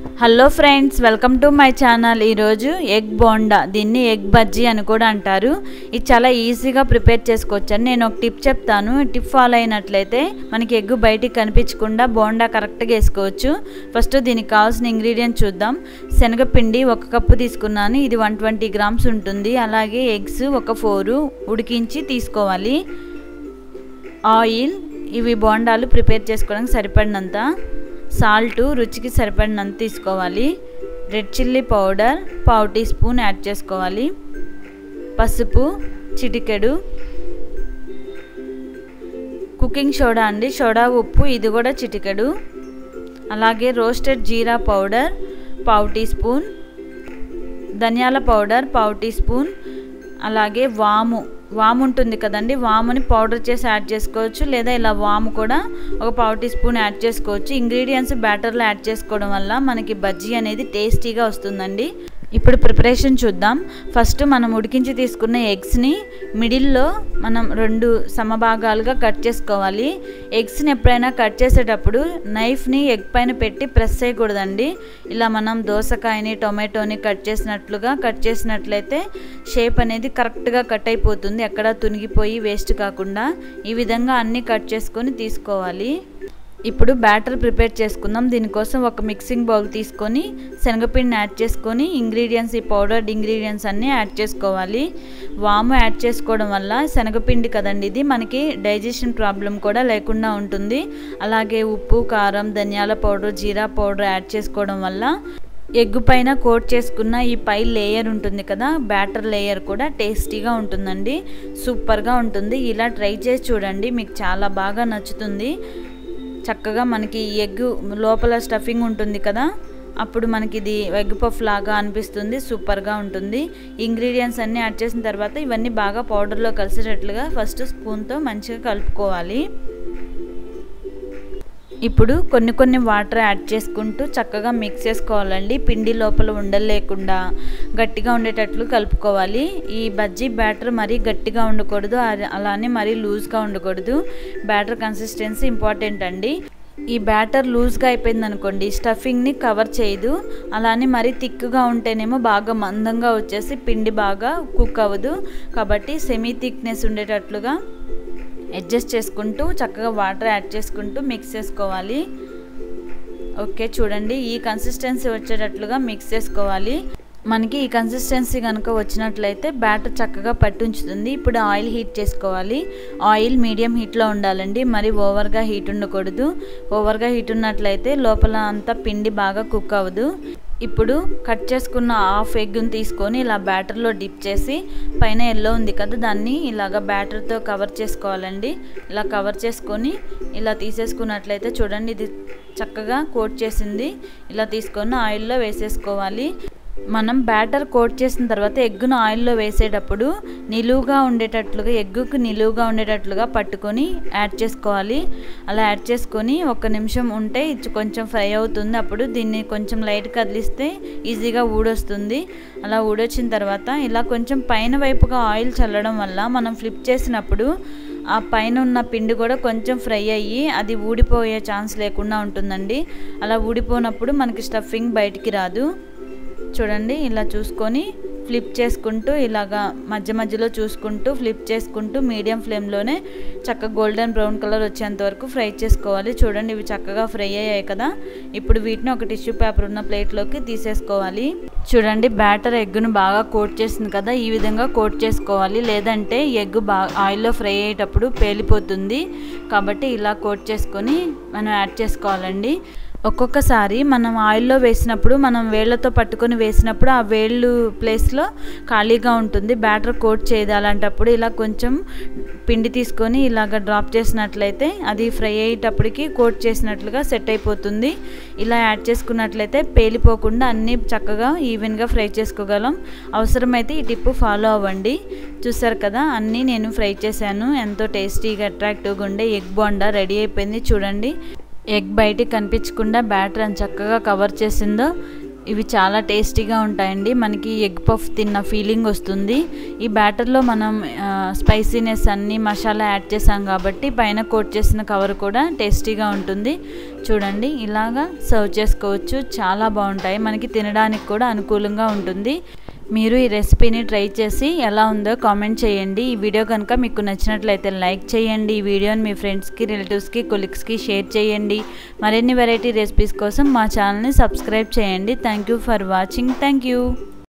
hello friends welcome to my channel ఈరోజు egg bonda దీన్ని egg bajji అని కూడా అంటారు ఇది చాలా ఈజీగా ప్రిపేర్ చేసుకోవచ్చు అని నేను ఒక టిప్ చెప్తాను ఈ టిప్ ఫాలో అయినట్లయితే మనకి ఎగ్ బయటికి కనిపించకుండా బోండా కరెక్ట్గా వేసుకోవచ్చు ఫస్ట్ దీనికి కావాల్సిన ఇంగ్రీడియంట్ చూద్దాం శనగపిండి ఒక కప్పు తీసుకున్నాను ఇది వన్ ట్వంటీ గ్రామ్స్ ఉంటుంది అలాగే ఎగ్స్ ఒక ఫోరు ఉడికించి తీసుకోవాలి ఆయిల్ ఇవి బోండాలు ప్రిపేర్ చేసుకోవడానికి సరిపడినంత సాల్ట్ రుచికి సరిపడినంత తీసుకోవాలి రెడ్ చిల్లీ పౌడర్ పావు టీ స్పూన్ యాడ్ చేసుకోవాలి పసుపు చిటికెడు కుకింగ్ సోడా అండి సోడా ఉప్పు ఇది కూడా చిటికెడు అలాగే రోస్టెడ్ జీరా పౌడర్ పావు టీ స్పూన్ ధనియాల పౌడర్ పావు టీ స్పూన్ అలాగే వాము వాము ఉంటుంది కదండి వాముని పౌడర్ చేసి యాడ్ చేసుకోవచ్చు లేదా ఇలా వాము కూడా ఒక పావు టీ స్పూన్ యాడ్ చేసుకోవచ్చు ఇంగ్రీడియంట్స్ బ్యాటర్లో యాడ్ చేసుకోవడం వల్ల మనకి బజ్జీ అనేది టేస్టీగా వస్తుందండి ఇప్పుడు ప్రిపరేషన్ చూద్దాం ఫస్ట్ మనం ఉడికించి తీసుకున్న ఎగ్స్ని మిడిల్లో మనం రెండు సమభాగాలుగా కట్ చేసుకోవాలి ఎగ్స్ని ఎప్పుడైనా కట్ చేసేటప్పుడు నైఫ్ని ఎగ్ పైన పెట్టి ప్రెస్ చేయకూడదండి ఇలా మనం దోసకాయని టొమాటోని కట్ చేసినట్లుగా కట్ చేసినట్లయితే షేప్ అనేది కరెక్ట్గా కట్ అయిపోతుంది ఎక్కడ తునిగిపోయి వేస్ట్ కాకుండా ఈ విధంగా అన్నీ కట్ చేసుకొని తీసుకోవాలి ఇప్పుడు బ్యాటర్ ప్రిపేర్ చేసుకుందాం దీనికోసం ఒక మిక్సింగ్ బౌల్ తీసుకొని శనగపిండిని యాడ్ చేసుకొని ఇంగ్రీడియంట్స్ ఈ పౌడర్డ్ ఇంగ్రీడియంట్స్ అన్నీ యాడ్ చేసుకోవాలి వాము యాడ్ చేసుకోవడం వల్ల శనగపిండి కదండి ఇది మనకి డైజెషన్ ప్రాబ్లం కూడా లేకుండా ఉంటుంది అలాగే ఉప్పు కారం ధనియాల పౌడర్ జీరా పౌడర్ యాడ్ చేసుకోవడం వల్ల ఎగ్ పైన కోట్ చేసుకున్న ఈ పై లేయర్ ఉంటుంది కదా బ్యాటర్ లేయర్ కూడా టేస్టీగా ఉంటుందండి సూపర్గా ఉంటుంది ఇలా ట్రై చేసి చూడండి మీకు చాలా బాగా నచ్చుతుంది చక్కగా మనకి ఎగ్ లోపల స్టఫింగ్ ఉంటుంది కదా అప్పుడు మనకి ఇది ఎగ్ పఫ్ లాగా అనిపిస్తుంది సూపర్గా ఉంటుంది ఇంగ్రీడియంట్స్ అన్నీ యాడ్ చేసిన తర్వాత ఇవన్నీ బాగా పౌడర్లో కలిసేటట్లుగా ఫస్ట్ స్పూన్తో మంచిగా కలుపుకోవాలి ఇప్పుడు కొన్ని కొన్ని వాటర్ యాడ్ చేసుకుంటూ చక్కగా మిక్స్ చేసుకోవాలండి పిండి లోపల ఉండలేకుండా గట్టిగా ఉండేటట్లు కలుపుకోవాలి ఈ బజ్జీ బ్యాటర్ మరీ గట్టిగా ఉండకూడదు అలానే మరీ లూజ్గా ఉండకూడదు బ్యాటర్ కన్సిస్టెన్సీ ఇంపార్టెంట్ అండి ఈ బ్యాటర్ లూజ్గా అయిపోయింది అనుకోండి స్టఫింగ్ని కవర్ చేయదు అలానే మరీ థిక్గా ఉంటేనేమో బాగా మందంగా వచ్చేసి పిండి బాగా కుక్ అవ్వదు కాబట్టి సెమీ థిక్నెస్ ఉండేటట్లుగా అడ్జస్ట్ చేసుకుంటూ చక్కగా వాటర్ యాడ్ చేసుకుంటూ మిక్స్ చేసుకోవాలి ఓకే చూడండి ఈ కన్సిస్టెన్సీ వచ్చేటట్లుగా మిక్స్ చేసుకోవాలి మనకి ఈ కన్సిస్టెన్సీ కనుక వచ్చినట్లయితే బ్యాటర్ చక్కగా పట్టుంచుతుంది ఇప్పుడు ఆయిల్ హీట్ చేసుకోవాలి ఆయిల్ మీడియం హీట్లో ఉండాలండి మరి ఓవర్గా హీట్ ఉండకూడదు ఓవర్గా హీట్ ఉన్నట్లయితే లోపల అంతా పిండి బాగా కుక్ అవ్వదు ఇప్పుడు కట్ చేసుకున్న హాఫ్ ఎగ్ని తీసుకొని ఇలా బ్యాటర్లో డిప్ చేసి పైన ఎల్లో ఉంది కదా దాన్ని ఇలాగ బ్యాటర్తో కవర్ చేసుకోవాలండి ఇలా కవర్ చేసుకొని ఇలా తీసేసుకున్నట్లయితే చూడండి ఇది చక్కగా కోట్ చేసింది ఇలా తీసుకొని ఆయిల్లో వేసేసుకోవాలి మనం బ్యాటర్ కోట్ చేసిన తర్వాత ఎగ్గును ఆయిల్లో వేసేటప్పుడు నిలువుగా ఉండేటట్లుగా ఎగ్గుకు నిలువుగా ఉండేటట్లుగా పట్టుకొని యాడ్ చేసుకోవాలి అలా యాడ్ చేసుకొని ఒక నిమిషం ఉంటే ఇది కొంచెం ఫ్రై అవుతుంది అప్పుడు దీన్ని కొంచెం లైట్ కదిలిస్తే ఈజీగా ఊడొస్తుంది అలా ఊడొచ్చిన తర్వాత ఇలా కొంచెం పైన వైపుగా ఆయిల్ చల్లడం వల్ల మనం ఫ్లిప్ చేసినప్పుడు ఆ పైన ఉన్న పిండి కూడా కొంచెం ఫ్రై అయ్యి అది ఊడిపోయే ఛాన్స్ లేకుండా ఉంటుందండి అలా ఊడిపోయినప్పుడు మనకి స్టఫింగ్ బయటికి రాదు చూడండి ఇలా చూసుకొని ఫ్లిప్ చేసుకుంటూ ఇలాగా మధ్య మధ్యలో చూసుకుంటూ ఫ్లిప్ చేసుకుంటూ మీడియం ఫ్లేమ్లోనే చక్కగా గోల్డెన్ బ్రౌన్ కలర్ వచ్చేంత వరకు ఫ్రై చేసుకోవాలి చూడండి ఇవి చక్కగా ఫ్రై అయ్యాయి కదా ఇప్పుడు వీటిని ఒక టిష్యూ పేపర్ ఉన్న ప్లేట్లోకి తీసేసుకోవాలి చూడండి బ్యాటర్ ఎగ్గును బాగా కోట్ చేసింది కదా ఈ విధంగా కోట్ చేసుకోవాలి లేదంటే ఎగ్ బాగా ఆయిల్లో ఫ్రై అయ్యేటప్పుడు పేలిపోతుంది కాబట్టి ఇలా కోట్ చేసుకొని మనం యాడ్ చేసుకోవాలండి ఒక్కొక్కసారి మనం ఆయిల్లో వేసినప్పుడు మనం వేళ్ళతో పట్టుకొని వేసినప్పుడు ఆ వేళ్ళు ప్లేస్లో ఖాళీగా ఉంటుంది బ్యాటర్ కోట్ చేయదు అలాంటప్పుడు ఇలా కొంచెం పిండి తీసుకొని ఇలాగ డ్రాప్ చేసినట్లయితే అది ఫ్రై అయ్యేటప్పటికి కోట్ చేసినట్లుగా సెట్ అయిపోతుంది ఇలా యాడ్ చేసుకున్నట్లయితే పేలిపోకుండా అన్నీ చక్కగా ఈవెన్గా ఫ్రై చేసుకోగలం అవసరమైతే ఈ టిప్పు ఫాలో అవ్వండి చూసారు కదా అన్నీ నేను ఫ్రై చేశాను ఎంతో టేస్టీగా అట్రాక్టివ్గా ఉండే ఎగ్ బోండా రెడీ అయిపోయింది చూడండి ఎగ్ బయటికి కనిపించకుండా బ్యాటర్ అని చక్కగా కవర్ చేసిందో ఇవి చాలా టేస్టీగా ఉంటాయండి మనకి ఎగ్ పఫ్ తిన్న ఫీలింగ్ వస్తుంది ఈ బ్యాటర్లో మనం స్పైసీనెస్ అన్ని మసాలా యాడ్ చేసాం కాబట్టి పైన కోట్ చేసిన కవర్ కూడా టేస్టీగా ఉంటుంది చూడండి ఇలాగా సర్వ్ చేసుకోవచ్చు చాలా బాగుంటాయి మనకి తినడానికి కూడా అనుకూలంగా ఉంటుంది మీరు ఈ రెసిపీని ట్రై చేసి ఎలా ఉందో కామెంట్ చేయండి ఈ వీడియో కనుక మీకు నచ్చినట్లయితే లైక్ చేయండి ఈ వీడియోని మీ ఫ్రెండ్స్కి రిలేటివ్స్కి కొలీగ్స్కి షేర్ చేయండి మరిన్ని వెరైటీ రెసిపీస్ కోసం మా ఛానల్ని సబ్స్క్రైబ్ చేయండి thank you for watching thank you